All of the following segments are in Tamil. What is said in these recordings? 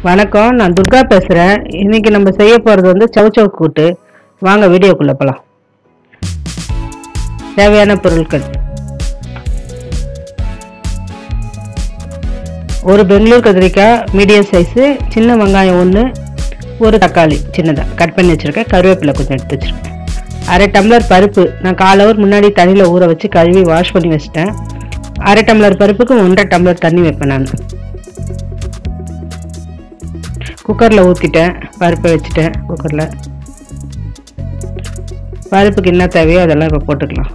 வணக்கம் நான் துர்கா பேசுகிறேன் இன்னைக்கு நம்ம செய்ய போகிறது வந்து சவுச்சவு கூட்டு வாங்க வீடியோக்குள்ளே போகலாம் தேவையான பொருட்கள் ஒரு பெங்களூர் கத்திரிக்காய் மீடியம் சைஸு சின்ன வெங்காயம் ஒன்று ஒரு தக்காளி சின்னதாக கட் பண்ணி வச்சுருக்கேன் கருவேப்பிலை கொஞ்சம் எடுத்து வச்சுருக்கேன் அரை டம்ளர் பருப்பு நான் கால் ஹவர் முன்னாடி தண்ணியில் ஊற வச்சு கழுவி வாஷ் பண்ணி வச்சிட்டேன் அரை டம்ளர் பருப்புக்கு ஒன்றரை டம்ளர் தண்ணி வைப்பேன் நான் குக்கரில் ஊற்றிட்டேன் பருப்பை வச்சுட்டேன் குக்கரில் பருப்புக்கு என்ன தேவையோ அதெல்லாம் இப்போ போட்டுக்கலாம்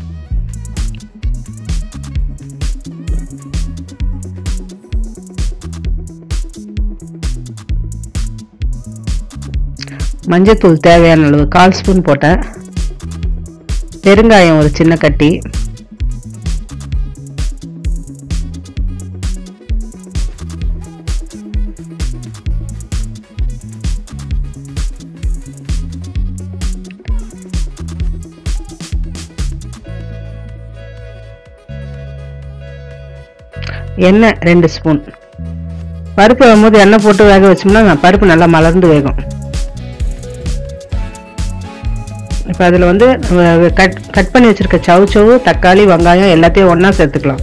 மஞ்சத்தூள் தேவையான அளவு கால் ஸ்பூன் போட்டேன் பெருங்காயம் ஒரு சின்ன கட்டி எண்ணெய் ரெண்டு ஸ்பூன் பருப்பு வரும்போது எண்ணெய் போட்டு வேக வச்சோம்னா பருப்பு நல்லா மலர்ந்து வேகும் இப்போ அதில் வந்து அஹ், கட் கட் பண்ணி வச்சிருக்க சவு சவு தக்காளி வெங்காயம் எல்லாத்தையும் ஒன்றா சேர்த்துக்கலாம்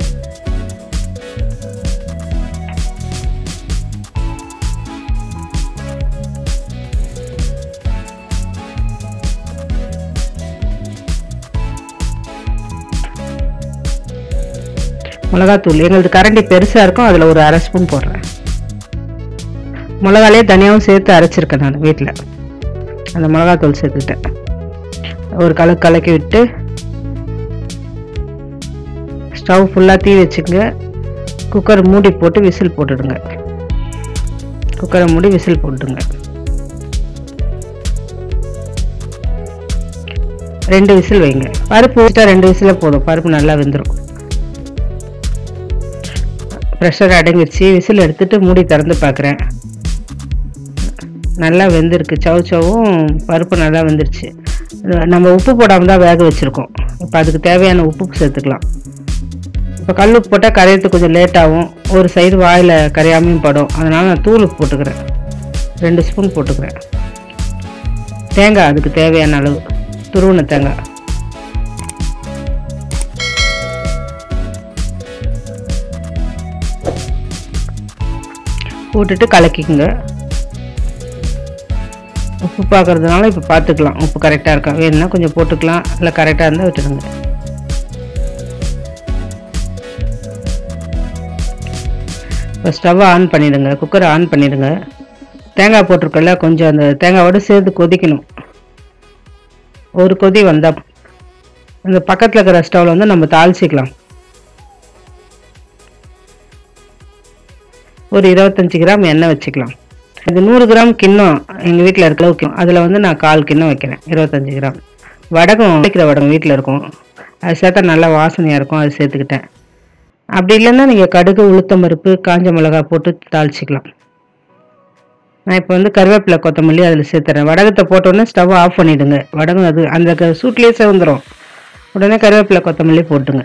மிளகாத்தூள் எங்களது கரண்டி பெருசாக இருக்கும் அதில் ஒரு அரை ஸ்பூன் போடுறேன் மிளகாலே தனியாகவும் சேர்த்து அரைச்சிருக்கேன் நான் வீட்டில் அந்த மிளகாத்தூள் சேர்த்துக்கிட்டேன் ஒரு கலக்கு கலக்கி விட்டு ஸ்டவ் ஃபுல்லாக தீ வச்சுங்க குக்கர் மூடி போட்டு விசில் போட்டுடுங்க குக்கரை மூடி விசில் போட்டுடுங்க ரெண்டு விசில் வைங்க பருப்பு வச்சுட்டா ரெண்டு விசில் போதும் பருப்பு நல்லா வெந்துடும் ப்ரெஷர் அடங்கிடுச்சு விசில் எடுத்துட்டு மூடி திறந்து பார்க்குறேன் நல்லா வெந்திருக்கு சவு சவும் பருப்பு நல்லா வெந்துருச்சு நம்ம உப்பு போடாமல் தான் வேக வச்சுருக்கோம் இப்போ அதுக்கு தேவையான உப்பு சேர்த்துக்கலாம் இப்போ கல் உப்பு போட்டால் கரையிறதுக்கு கொஞ்சம் லேட் ஆகும் ஒரு சைடு வாயில் கரையாமையும் படும் அதனால் நான் தூள் உப்பு போட்டுக்கிறேன் ரெண்டு ஸ்பூன் போட்டுக்கிறேன் தேங்காய் அதுக்கு தேவையான அளவு துருவன தேங்காய் போட்டுட்டு கலக்கிக்குங்க உப்பு பார்க்கறதுனால இப்போ பார்த்துக்கலாம் உப்பு கரெக்டாக இருக்கா வேணும்னா கொஞ்சம் போட்டுக்கலாம் இல்லை கரெக்டாக இருந்தால் விட்டுடுங்க இப்போ ஸ்டவ்வை ஆன் பண்ணிடுங்க குக்கரை ஆன் பண்ணிடுங்க தேங்காய் போட்டிருக்கல கொஞ்சம் அந்த தேங்காயோட சேர்த்து கொதிக்கணும் ஒரு கொதி வந்தால் அந்த பக்கத்தில் இருக்கிற ஸ்டவ்வில் வந்து நம்ம தாளிச்சிக்கலாம் ஒரு இருபத்தஞ்சி கிராம் எண்ணெய் வச்சுக்கலாம் இது நூறு கிராம் கிண்ணம் எங்கள் வீட்டில் இருக்க அளவுக்கு அதில் வந்து நான் கால் கிண்ணம் வைக்கிறேன் இருபத்தஞ்சி கிராம் வடகம் வைக்கிற வடகம் வீட்டில் இருக்கும் அது சேர்த்தா நல்லா வாசனையாக இருக்கும் அது சேர்த்துக்கிட்டேன் அப்படி இல்லைன்னா நீங்கள் கடுகு உளுத்தம் பருப்பு காஞ்ச மிளகாய் போட்டு தாளிச்சிக்கலாம் நான் இப்போ வந்து கருவேப்பிலை கொத்தமல்லி அதில் சேர்த்துறேன் வடகத்தை போட்டோன்னே ஸ்டவ் ஆஃப் பண்ணிவிடுங்க வடகம் அது அந்த க- சூட்லேயே சேர்ந்துடும் உடனே கருவேப்பிலை கொத்தமல்லி போட்டுங்க